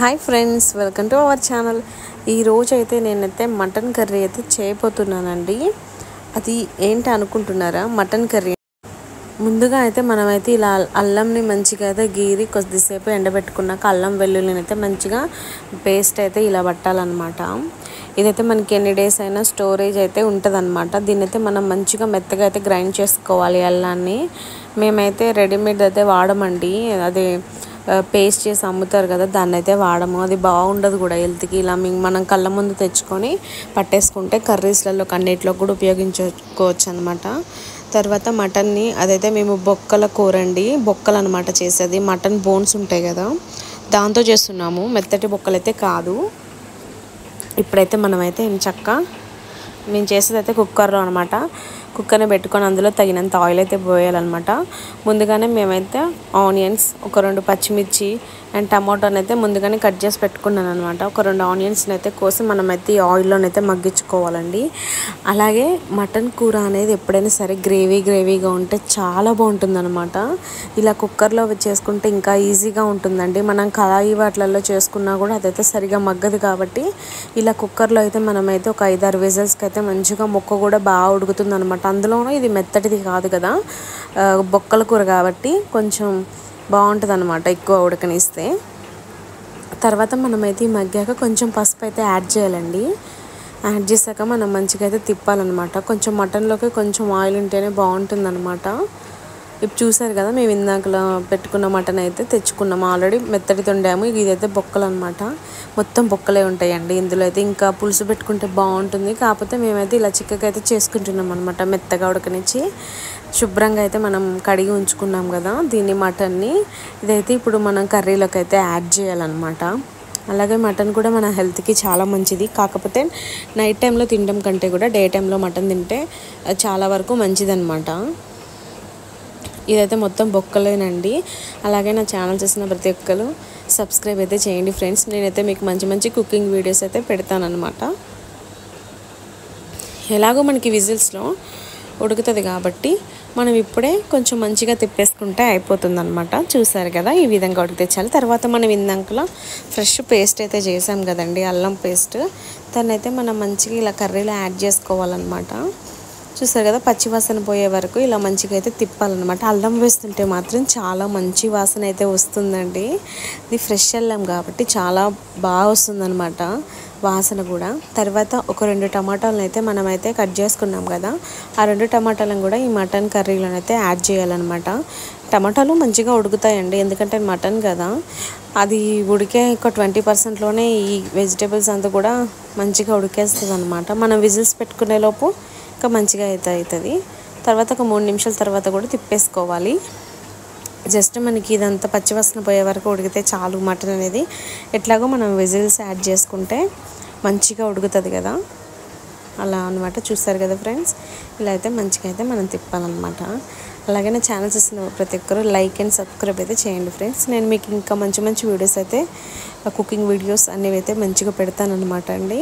hi friends welcome to our channel ఈరోజు అయితే నేనైతే మటన్ కర్రీ అయితే చేయబోతున్నానండి అది ఏంటి అనుకుంటున్నారా మటన్ కర్రీ ముందుగా అయితే మనమైతే ఇలా అల్లంని మంచిగా అయితే గీరి కొద్దిసేపు ఎండబెట్టుకున్నాక అల్లం వెల్లుల్లిని అయితే మంచిగా పేస్ట్ అయితే ఇలా పట్టాలన్నమాట ఇదైతే మనకి ఎన్ని డేస్ అయినా స్టోరేజ్ అయితే ఉంటుందన్నమాట దీన్ని అయితే మనం మంచిగా మెత్తగా అయితే గ్రైండ్ చేసుకోవాలి అల్లాన్ని మేమైతే రెడీమేడ్ అయితే వాడమండి అది పేస్ట్ చేసి అమ్ముతారు కదా దాన్ని అయితే వాడము అది బాగుండదు కూడా హెల్త్కి ఇలా మీ- మనం కళ్ళ ముందు తెచ్చుకొని పట్టేసుకుంటే కర్రీస్లలో కన్నిటిలో కూడా ఉపయోగించుకోవచ్చు అనమాట తర్వాత మటన్ని అదైతే మేము బొక్కల కూర అండి బొక్కలు అనమాట చేసేది మటన్ బోన్స్ ఉంటాయి కదా దాంతో చేస్తున్నాము మెత్తటి బొక్కలు అయితే కాదు ఇప్పుడైతే మనమైతే చక్క నేను చేసేది అయితే కుక్కర్లో అనమాట కుక్కర్ని పెట్టుకొని అందులో తగినంత ఆయిల్ అయితే పోయాలన్నమాట ముందుగానే మేమైతే ఆనియన్స్ ఒక రెండు పచ్చిమిర్చి అండ్ టమాటోని అయితే ముందుగానే కట్ చేసి పెట్టుకున్నాను అనమాట ఒక రెండు ఆనియన్స్ని అయితే కోసి మనమైతే ఈ ఆయిల్లోనైతే మగ్గించుకోవాలండి అలాగే మటన్ కూర అనేది ఎప్పుడైనా సరే గ్రేవీ గ్రేవీగా ఉంటే చాలా బాగుంటుంది అనమాట ఇలా కుక్కర్లో చేసుకుంటే ఇంకా ఈజీగా ఉంటుందండి మనం కళాయి వాటిలలో చేసుకున్నా కూడా అదైతే సరిగా మగ్గదు కాబట్టి ఇలా కుక్కర్లో అయితే మనమైతే ఒక ఐదారు విజల్స్కి అయితే మంచిగా ముక్క కూడా బాగా ఉడుకుతుంది అనమాట అందులోనూ ఇది మెత్తటిది కాదు కదా ఆ, బొక్కల కూర కాబట్టి కొంచెం బాగుంటుంది అనమాట ఎక్కువ ఉడకనిస్తే తర్వాత మనమైతే ఈ మగ్గాక కొంచెం పసుపు అయితే యాడ్ చేయాలండి యాడ్ చేశాక మనం మంచిగా అయితే తిప్పాలన్నమాట కొంచెం మటన్లోకి కొంచెం ఆయిల్ ఉంటేనే బాగుంటుంది అనమాట ఇప్పుడు చూసారు కదా మేము ఇందాకలా పెట్టుకున్న మటన్ అయితే తెచ్చుకున్నాం ఆల్రెడీ మెత్తడి తొండాము ఇదైతే బొక్కలు అనమాట మొత్తం బొక్కలే ఉంటాయండి ఇందులో అయితే ఇంకా పులుసు పెట్టుకుంటే బాగుంటుంది కాకపోతే మేమైతే ఇలా చిక్కగా అయితే చేసుకుంటున్నాం అనమాట మెత్తగా ఉడకనిచ్చి శుభ్రంగా అయితే మనం కడిగి ఉంచుకున్నాం కదా దీన్ని మటన్ని ఇదైతే ఇప్పుడు మనం కర్రీలోకి అయితే యాడ్ చేయాలన్నమాట అలాగే మటన్ కూడా మన హెల్త్కి చాలా మంచిది కాకపోతే నైట్ టైంలో తినడం కంటే కూడా డే టైంలో మటన్ తింటే అది చాలా వరకు మంచిదన్నమాట ఇదైతే మొత్తం బొక్కలేనండి అలాగే నా ఛానల్ చూసిన ప్రతి ఒక్కరు సబ్స్క్రైబ్ అయితే చేయండి ఫ్రెండ్స్ నేనైతే మీకు మంచి మంచి కుకింగ్ వీడియోస్ అయితే పెడతానన్నమాట ఎలాగో మనకి విజిల్స్లో ఉడుకుతుంది కాబట్టి మనం ఇప్పుడే కొంచెం మంచిగా తిప్పేసుకుంటే అయిపోతుంది అనమాట చూసారు కదా ఈ విధంగా ఉడికితే చాలు తర్వాత మనం ఇందాకలో ఫ్రెష్ పేస్ట్ అయితే చేసాం కదండి అల్లం పేస్ట్ దాన్ని అయితే మనం మంచిగా ఇలా కర్రీలో యాడ్ చేసుకోవాలన్నమాట చూసారు కదా పచ్చి వాసన పోయే వరకు ఇలా మంచిగా అయితే తిప్పాలన్నమాట అల్లం వేస్తుంటే మాత్రం చాలా మంచి వాసన అయితే వస్తుందండి ఇది ఫ్రెష్ అల్లం కాబట్టి చాలా బాగా వస్తుందన్నమాట వాసన కూడా తర్వాత ఒక రెండు టమాటాలను అయితే మనమైతే కట్ చేసుకున్నాం కదా ఆ రెండు టమాటాలను కూడా ఈ మటన్ కర్రీలోనైతే యాడ్ చేయాలన్నమాట టమాటాలు మంచిగా ఉడుకుతాయండి ఎందుకంటే మటన్ కదా అది ఉడికే ఒక ట్వంటీ పర్సెంట్లోనే ఈ వెజిటేబుల్స్ అంతా కూడా మంచిగా ఉడికేస్తుంది అనమాట మనం విజిల్స్ పెట్టుకునే లోపు ఇంకా మంచిగా అయితే అవుతుంది తర్వాత ఒక మూడు నిమిషాల తర్వాత కూడా తిప్పేసుకోవాలి జస్ట్ మనకి ఇదంతా పచ్చివాసన పోయే వరకు ఉడికితే చాలు మటన్ అనేది ఎట్లాగో మనం విజిల్స్ యాడ్ చేసుకుంటే మంచిగా ఉడుకుతుంది కదా అలా అనమాట చూస్తారు కదా ఫ్రెండ్స్ ఇలా అయితే మంచిగా అయితే మనం తిప్పాలన్నమాట అలాగే నా ఛానల్ చూసిన ప్రతి ఒక్కరు లైక్ అండ్ సబ్స్క్రైబ్ అయితే చేయండి ఫ్రెండ్స్ నేను మీకు ఇంకా మంచి మంచి వీడియోస్ అయితే కుకింగ్ వీడియోస్ అనేవి అయితే మంచిగా పెడతానమాట అండి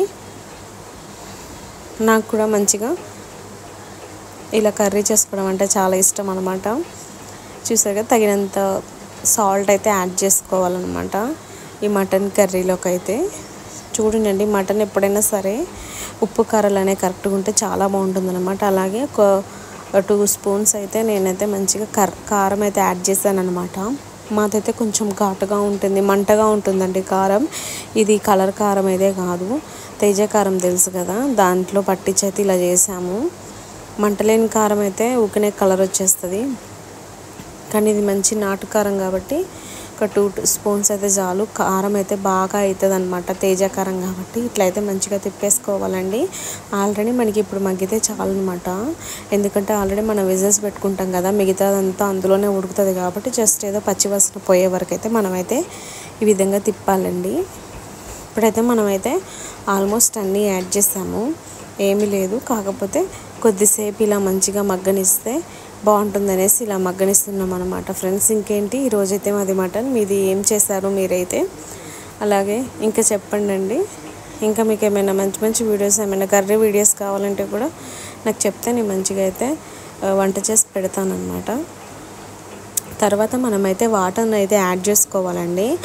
నాకు కూడా మంచిగా ఇలా కర్రీ చేసుకోవడం అంటే చాలా ఇష్టం అనమాట చూసారు కదా తగినంత సాల్ట్ అయితే యాడ్ చేసుకోవాలన్నమాట ఈ మటన్ కర్రీలోకి అయితే చూడండి మటన్ ఎప్పుడైనా సరే ఉప్పు కారాలు అనేవి కరెక్ట్గా ఉంటే చాలా బాగుంటుంది అనమాట అలాగే ఒక టూ స్పూన్స్ అయితే నేనైతే మంచిగా కర్ కారం అయితే యాడ్ చేశాను అనమాట మాదైతే కొంచెం ఘాటుగా ఉంటుంది మంటగా ఉంటుందండి కారం ఇది కలర్ కారం అయితే కాదు తేజ కారం తెలుసు కదా దాంట్లో పట్టించి అయితే ఇలా చేసాము మంటలేని కారం అయితే ఊకనే కలర్ వచ్చేస్తుంది కానీ ఇది మంచి నాటు కారం కాబట్టి ఒక టూ స్పూన్స్ అయితే చాలు కారం అయితే బాగా అవుతుంది అనమాట తేజ కారం కాబట్టి ఇట్లా అయితే మంచిగా తిప్పేసుకోవాలండి ఆల్రెడీ మనకి ఇప్పుడు మగ్గితే చాలు అనమాట ఎందుకంటే ఆల్రెడీ మనం విజిల్స్ పెట్టుకుంటాం కదా మిగతాదంతా అందులోనే ఉడుకుతుంది కాబట్టి జస్ట్ ఏదో పచ్చివాసన పోయే వరకు అయితే మనమైతే ఈ విధంగా తిప్పాలండి ఇప్పుడైతే మనమైతే ఆల్మోస్ట్ అన్నీ యాడ్ చేసాము ఏమీ లేదు కాకపోతే కొద్దిసేపు ఇలా మంచిగా మగ్గనిస్తే బాగుంటుంది అనేసి ఇలా మగ్గనిస్తున్నాం అనమాట ఫ్రెండ్స్ ఇంకేంటి ఈరోజైతే మాది మటన్ మీది ఏం చేశారు మీరైతే అలాగే ఇంకా చెప్పండి అండి ఇంకా మీకు ఏమైనా మంచి మంచి వీడియోస్ ఏమైనా కర్రీ వీడియోస్ కావాలంటే కూడా నాకు చెప్తే నేను మంచిగా అయితే ఆ, వంట చేసి పెడతానమాట తర్వాత మనమైతే వాటర్ని అయితే యాడ్ చేసుకోవాలండి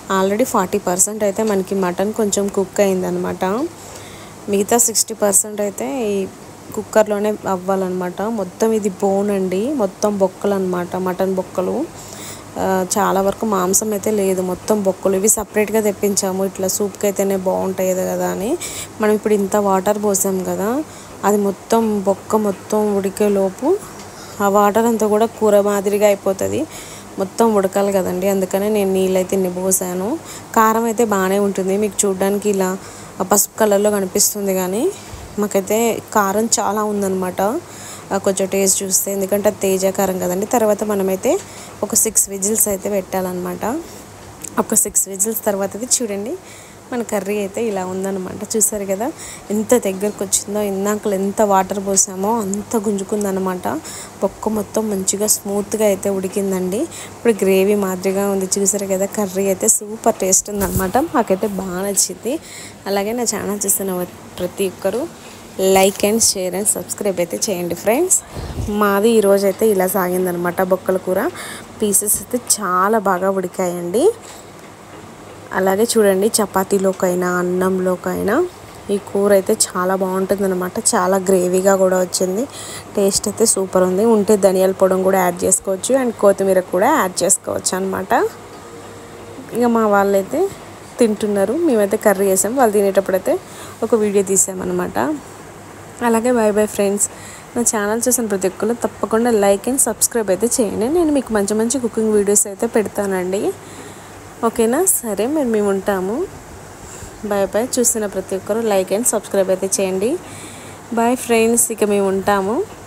ఆల్రెడీ ఫార్టీ పర్సెంట్ అయితే మనకి మటన్ కొంచెం కుక్ అయిందనమాట మిగతా సిక్స్టీ పర్సెంట్ అయితే ఈ కుక్కర్లోనే అవ్వాలన్నమాట మొత్తం ఇది బోన్ అండి మొత్తం బొక్కలు అనమాట మటన్ బొక్కలు ఆ, చాలా వరకు మాంసం అయితే లేదు మొత్తం బొక్కలు ఇవి సపరేట్గా తెప్పించాము ఇట్లా సూప్కి అయితేనే బాగుంటాయి కదా అని మనం ఇప్పుడు ఇంత వాటర్ పోసాం కదా అది మొత్తం బొక్క మొత్తం ఉడికే లోపు ఆ వాటర్ అంతా కూడా కూర మాదిరిగా అయిపోతుంది మొత్తం ఉడకాలి కదండి అందుకనే నేను నీళ్ళైతే ఇన్ని పోసాను కారం అయితే బాగానే ఉంటుంది మీకు చూడడానికి ఇలా పసుపు కలర్లో కనిపిస్తుంది కానీ మాకైతే కారం చాలా ఉందన్నమాట ఆ కొంచెం టేస్ట్ చూస్తే ఎందుకంటే అది తేజ కారం కదండి తర్వాత మనమైతే ఒక సిక్స్ విజిల్స్ అయితే పెట్టాలన్నమాట ఒక సిక్స్ విజిల్స్ తర్వాత అయితే చూడండి మన కర్రీ అయితే ఇలా ఉందన్నమాట చూసారు కదా ఎంత దగ్గరకు వచ్చిందో ఇందాకలు ఎంత వాటర్ పోసామో అంత గుంజుకుందనమాట పొక్క మొత్తం మంచిగా స్మూత్గా అయితే ఉడికిందండి ఇప్పుడు గ్రేవీ మాదిరిగా ఉంది చూసారు కదా కర్రీ అయితే సూపర్ టేస్ట్ ఉందన్నమాట మాకైతే బాగా నచ్చింది అలాగే నా ఛానల్ చూస్తున్న ప్రతి ఒక్కరు like and share and subscribe అయితే చేయండి ఫ్రెండ్స్ మాది ఈరోజు అయితే ఇలా సాగిందనమాట బొక్కల కూర పీసెస్ అయితే చాలా బాగా ఉడికాయండి అలాగే చూడండి చపాతీలోకైనా అన్నంలోకైనా ఈ కూర అయితే చాలా బాగుంటుంది అనమాట చాలా గ్రేవీగా కూడా వచ్చింది టేస్ట్ అయితే సూపర్ ఉంది ఉంటే ధనియాల పొడం కూడా యాడ్ చేసుకోవచ్చు అండ్ కొత్తిమీర కూడా యాడ్ చేసుకోవచ్చు అనమాట ఇక మా వాళ్ళైతే తింటున్నారు మేమైతే కర్రీ చేసాం వాళ్ళు తినేటప్పుడు అయితే ఒక వీడియో తీసామన్నమాట అలాగే బై బై ఫ్రెండ్స్ నా ఛానల్ చూసిన ప్రతి ఒక్కరు తప్పకుండా లైక్ అండ్ సబ్స్క్రైబ్ అయితే చేయండి నేను మీకు మంచి మంచి కుకింగ్ వీడియోస్ అయితే పెడతానండి ఓకేనా సరే మరి మేము ఉంటాము బాయ్ బాయ్ చూస్తున్న ప్రతి ఒక్కరు లైక్ అండ్ సబ్స్క్రైబ్ అయితే చేయండి బాయ్ ఫ్రెండ్స్ ఇక మేము ఉంటాము